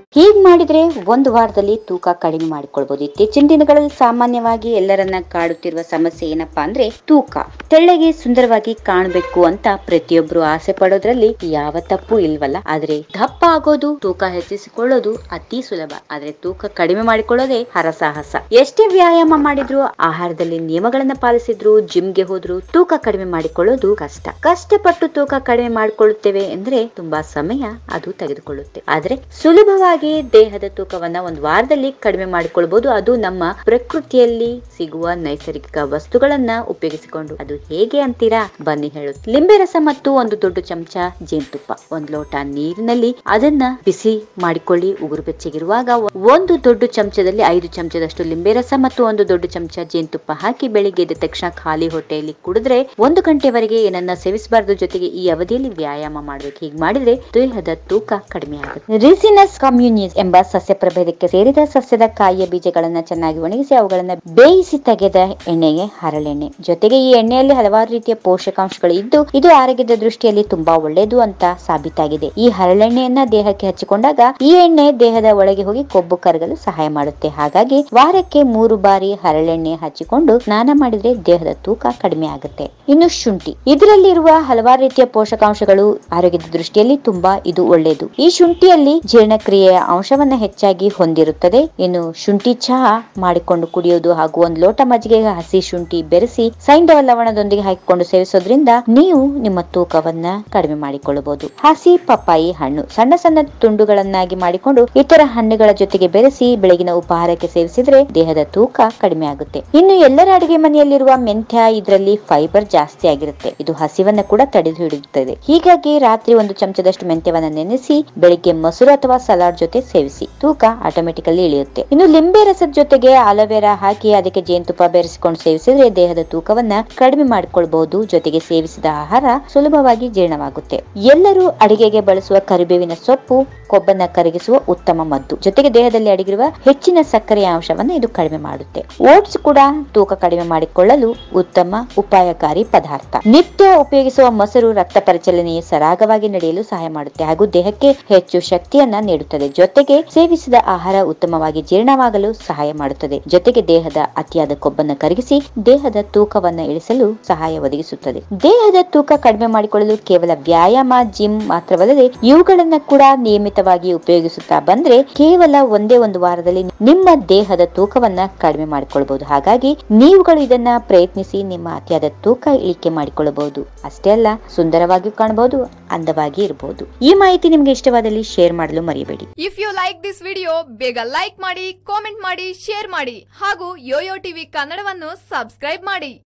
ಹೀಗ್ ಮಾಡಿದ್ರೆ ಒಂದು ವಾರದಲ್ಲಿ ತೂಕ ಕಡಿಮೆ ಮಾಡಿಕೊಳ್ಬಹುದು ಇತ್ತೀಚಿನ ದಿನಗಳಲ್ಲಿ ಸಾಮಾನ್ಯವಾಗಿ ಎಲ್ಲರನ್ನ ಕಾಡುತ್ತಿರುವ ಸಮಸ್ಯೆ ಏನಪ್ಪಾ ಅಂದ್ರೆ ತೂಕ ತೆಳ್ಳಗೆ ಸುಂದರವಾಗಿ ಕಾಣಬೇಕು ಅಂತ ಪ್ರತಿಯೊಬ್ರು ಆಸೆ ಪಡೋದ್ರಲ್ಲಿ ಯಾವ ತಪ್ಪು ಇಲ್ವಲ್ಲ ಆದ್ರೆ ದಪ್ಪ ಆಗೋದು ತೂಕ ಹೆಚ್ಚಿಸಿಕೊಳ್ಳೋದು ಅತಿ ಸುಲಭ ಆದ್ರೆ ತೂಕ ಕಡಿಮೆ ಮಾಡಿಕೊಳ್ಳೋದೇ ಹರಸಾಹಸ ಎಷ್ಟೇ ವ್ಯಾಯಾಮ ಮಾಡಿದ್ರು ಆಹಾರದಲ್ಲಿ ನಿಯಮಗಳನ್ನ ಪಾಲಿಸಿದ್ರು ಜಿಮ್ಗೆ ಹೋದ್ರು ತೂಕ ಕಡಿಮೆ ಮಾಡಿಕೊಳ್ಳೋದು ಕಷ್ಟ ಕಷ್ಟಪಟ್ಟು ತೂಕ ಕಡಿಮೆ ಮಾಡಿಕೊಳ್ಳುತ್ತೇವೆ ಅಂದ್ರೆ ತುಂಬಾ ಸಮಯ ಅದು ತೆಗೆದುಕೊಳ್ಳುತ್ತೆ ಆದ್ರೆ ಸುಲಭವಾಗಿ ದೇಹದ ತೂಕವನ್ನ ಒಂದು ವಾರದಲ್ಲಿ ಕಡಿಮೆ ಮಾಡಿಕೊಳ್ಬಹುದು ಅದು ನಮ್ಮ ಪ್ರಕೃತಿಯಲ್ಲಿ ಸಿಗುವ ನೈಸರ್ಗಿಕ ವಸ್ತುಗಳನ್ನ ಉಪಯೋಗಿಸಿಕೊಂಡು ಅದು ಹೇಗೆ ಅಂತೀರಾ ಬನ್ನಿ ಹೇಳುತ್ತೆ ಲಿಂಬೆ ರಸ ಮತ್ತು ಒಂದು ದೊಡ್ಡ ಚಮಚ ಜೇನುತುಪ್ಪ ಒಂದ್ ಲೋಟ ನೀರಿನಲ್ಲಿ ಅದನ್ನ ಬಿಸಿ ಮಾಡಿಕೊಳ್ಳಿ ಉಗುರು ಬೆಚ್ಚಗಿರುವಾಗ ಒಂದು ದೊಡ್ಡ ಚಮಚದಲ್ಲಿ ಐದು ಚಮಚದಷ್ಟು ಲಿಂಬೆ ರಸ ಮತ್ತು ಒಂದು ದೊಡ್ಡ ಚಮಚ ಜೇನುತುಪ್ಪ ಹಾಕಿ ಬೆಳಿಗ್ಗೆ ಎದ್ದ ತಕ್ಷಣ ಖಾಲಿ ಹೊಟ್ಟೆಯಲ್ಲಿ ಕುಡಿದ್ರೆ ಒಂದು ಗಂಟೆವರೆಗೆ ಏನನ್ನ ಸೇವಿಸಬಾರದು ಜೊತೆಗೆ ಈ ಅವಧಿಯಲ್ಲಿ ವ್ಯಾಯಾಮ ಮಾಡ್ಬೇಕು ಹೀಗೆ ಮಾಡಿದ್ರೆ ದೇಹದ ತೂಕ ಕಡಿಮೆ ಆಗುತ್ತೆ ರಿಸಿನಸ್ ಕಮ್ಯುನಿಸ್ ಎಂಬ ಸಸ್ಯ ಪ್ರಭೇದಕ್ಕೆ ಸೇರಿದ ಸಸ್ಯದ ಕಾಯಿಯ ಬೀಜಗಳನ್ನ ಚೆನ್ನಾಗಿ ಒಣಗಿಸಿ ಅವುಗಳನ್ನ ಬೇಯಿಸಿ ತೆಗೆದ ಎಣ್ಣೆಗೆ ಹರಳೆಣ್ಣೆ ಜೊತೆಗೆ ಈ ಎಣ್ಣೆಯಲ್ಲಿ ಹಲವಾರು ರೀತಿಯ ಪೋಷಕಾಂಶಗಳು ಇದ್ದು ಇದು ಆರೋಗ್ಯದ ದೃಷ್ಟಿಯಲ್ಲಿ ತುಂಬಾ ಒಳ್ಳೆಯದು ಅಂತ ಸಾಬೀತಾಗಿದೆ ಈ ಹರಳೆಣ್ಣೆಯನ್ನ ದೇಹಕ್ಕೆ ಹಚ್ಚಿಕೊಂಡಾಗ ಈ ಎಣ್ಣೆ ದೇಹದ ಒಳಗೆ ಹೋಗಿ ಕೊಬ್ಬು ಕರಗಲು ಸಹಾಯ ಮಾಡುತ್ತೆ ಹಾಗಾಗಿ ವಾರಕ್ಕೆ ಮೂರು ಬಾರಿ ಹರಳೆಣ್ಣೆ ಹಚ್ಚಿಕೊಂಡು ಸ್ನಾನ ಮಾಡಿದ್ರೆ ದೇಹದ ತೂಕ ಕಡಿಮೆ ಆಗುತ್ತೆ ಇನ್ನು ಶುಂಠಿ ಇದರಲ್ಲಿರುವ ಹಲವಾರು ರೀತಿಯ ಪೋಷಕಾಂಶಗಳು ಆರೋಗ್ಯದ ದೃಷ್ಟಿಯಲ್ಲಿ ತುಂಬಾ ಇದು ಒಳ್ಳೆಯದು ಈ ಶುಂಠಿಯಲ್ಲಿ ಜೀರ್ಣಕ್ರಿಯೆಯ ಅಂಶವನ್ನ ಹೆಚ್ಚಾಗಿ ಹೊಂದಿರುತ್ತದೆ ಇನ್ನು ಶುಂಠಿ ಚಹಾ ಮಾಡಿಕೊಂಡು ಕುಡಿಯೋದು ಹಾಗೂ ಒಂದು ಲೋಟ ಮಜ್ಜಿಗೆಗೆ ಹಸಿ ಶುಂಠಿ ಬೆರೆಸಿ ಸೈಂಧವ ಲವಣದೊಂದಿಗೆ ಹಾಕಿಕೊಂಡು ಸೇವಿಸೋದ್ರಿಂದ ನೀವು ನಿಮ್ಮ ತೂಕವನ್ನ ಕಡಿಮೆ ಮಾಡಿಕೊಳ್ಳಬಹುದು ಹಸಿ ಪಪ್ಪಾಯಿ ಹಣ್ಣು ಸಣ್ಣ ಸಣ್ಣ ತುಂಡುಗಳನ್ನಾಗಿ ಮಾಡಿಕೊಂಡು ಇತರ ಹಣ್ಣುಗಳ ಜೊತೆಗೆ ಬೆರೆಸಿ ಬೆಳಗಿನ ಉಪಹಾರಕ್ಕೆ ಸೇವಿಸಿದ್ರೆ ದೇಹದ ತೂಕ ಕಡಿಮೆ ಆಗುತ್ತೆ ಇನ್ನು ಎಲ್ಲರ ಅಡಿಗೆ ಮನೆಯಲ್ಲಿರುವ ಮೆಂತ್ಯ ಇದರಲ್ಲಿ ಫೈಬರ್ ಜಾಸ್ತಿ ಆಗಿರುತ್ತೆ ಇದು ಹಸಿವನ್ನ ಕೂಡ ತಡೆದು ಹಿಡಿಯುತ್ತದೆ ಹೀಗಾಗಿ ರಾತ್ರಿ ಒಂದು ಚಮಚದಷ್ಟು ಮೆಂತ್ಯವನ್ನ ನೆನೆಸಿ ಬೆಳಿಗ್ಗೆ ಮೊಸರು ಅಥವಾ ಸಲಾಡ್ ಜೊತೆ ಸೇವಿಸಿ ತೂಕ ಆಟೋಮೆಟಿಕಲಿ ಇಳಿಯುತ್ತೆ ಇನ್ನು ಲಿಂಬೆ ರಸದ ಜೊತೆಗೆ ಅಲೋವೆರಾ ಹಾಕಿ ಅದಕ್ಕೆ ಜೇನುತುಪ್ಪ ಬೆರೆಸಿಕೊಂಡು ಸೇವಿಸಿದ್ರೆ ದೇಹದ ತೂಕವನ್ನ ಕಡಿಮೆ ಮಾಡಿಕೊಳ್ಬಹುದು ಜೊತೆಗೆ ಸೇವಿಸಿದ ಆಹಾರ ಸುಲಭವಾಗಿ ಜೀರ್ಣವಾಗುತ್ತೆ ಎಲ್ಲರೂ ಅಡಿಗೆಗೆ ಬಳಸುವ ಕರಿಬೇವಿನ ಸೊಪ್ಪು ಕೊಬ್ಬನ್ನ ಕರಗಿಸುವ ಉತ್ತಮ ಮದ್ದು ಜೊತೆಗೆ ದೇಹದಲ್ಲಿ ಅಡಗಿರುವ ಹೆಚ್ಚಿನ ಸಕ್ಕರೆಯ ಅಂಶವನ್ನ ಇದು ಕಡಿಮೆ ಮಾಡುತ್ತೆ ಓಟ್ಸ್ ಕೂಡ ತೂಕ ಕಡಿಮೆ ಮಾಡಿಕೊಳ್ಳಲು ಉತ್ತಮ ಉಪಾಯಕಾರಿ ಪದಾರ್ಥ ನಿತ್ಯ ಉಪಯೋಗಿಸುವ ಮೊಸರು ರಕ್ತ ಪರಿಚಲನೆಯು ಸರಾಗವಾಗಿ ನಡೆಯಲು ಸಹಾಯ ಮಾಡುತ್ತೆ ಹಾಗೂ ದೇಹಕ್ಕೆ ಹೆಚ್ಚು ಶಕ್ತಿಯನ್ನ ನೀಡುತ್ತದೆ ಜೊತೆಗೆ ಸೇವಿಸಿದ ಆಹಾರ ಉತ್ತಮವಾಗಿ ಜೀರ್ಣವಾಗಲು ಸಹಾಯ ಮಾಡುತ್ತದೆ ಜೊತೆಗೆ ದೇಹದ ಅತಿಯಾದ ಕೊಬ್ಬನ್ನು ಕರಗಿಸಿ ದೇಹದ ತೂಕವನ್ನ ಇಳಿಸಲು ಸಹಾಯ ಒದಗಿಸುತ್ತದೆ ದೇಹದ ತೂಕ ಕಡಿಮೆ ಮಾಡಿಕೊಳ್ಳಲು ಕೇವಲ ವ್ಯಾಯಾಮ ಜಿಮ್ ಮಾತ್ರವಲ್ಲದೆ ಇವುಗಳನ್ನ ಕೂಡ ನಿಯಮಿತವಾಗಿ ಉಪಯೋಗಿಸುತ್ತಾ ಬಂದ್ರೆ ಕೇವಲ ಒಂದೇ ಒಂದು ವಾರದಲ್ಲಿ ನಿಮ್ಮ ದೇಹದ ತೂಕವನ್ನ ಕಡಿಮೆ ಮಾಡಿಕೊಳ್ಳಬಹುದು ಹಾಗಾಗಿ ನೀವುಗಳು ಇದನ್ನ ಪ್ರಯತ್ನಿಸಿ ನಿಮ್ಮ ಅತಿಯಾದ ತೂಕ ಇಳಿಕೆ ಮಾಡಿಕೊಳ್ಳಬಹುದು ಅಷ್ಟೇ ಅಲ್ಲ ಸುಂದರವಾಗಿಯೂ ಕಾಣಬಹುದು ಅಂದವಾಗಿ ಇರಬಹುದು ಈ ಮಾಹಿತಿ ನಿಮ್ಗೆ ಇಷ್ಟವಾದಲ್ಲಿ ಶೇರ್ ಮಾಡಲು ಮರಿಬೇಡಿ if you like this video ಬೇಗ ಲೈಕ್ ಮಾಡಿ ಕಾಮೆಂಟ್ ಮಾಡಿ ಶೇರ್ ಮಾಡಿ ಹಾಗೂ ಯೋಯೋ ಟಿವಿ ಕನ್ನಡವನ್ನು ಸಬ್ಸ್ಕ್ರೈಬ್ ಮಾಡಿ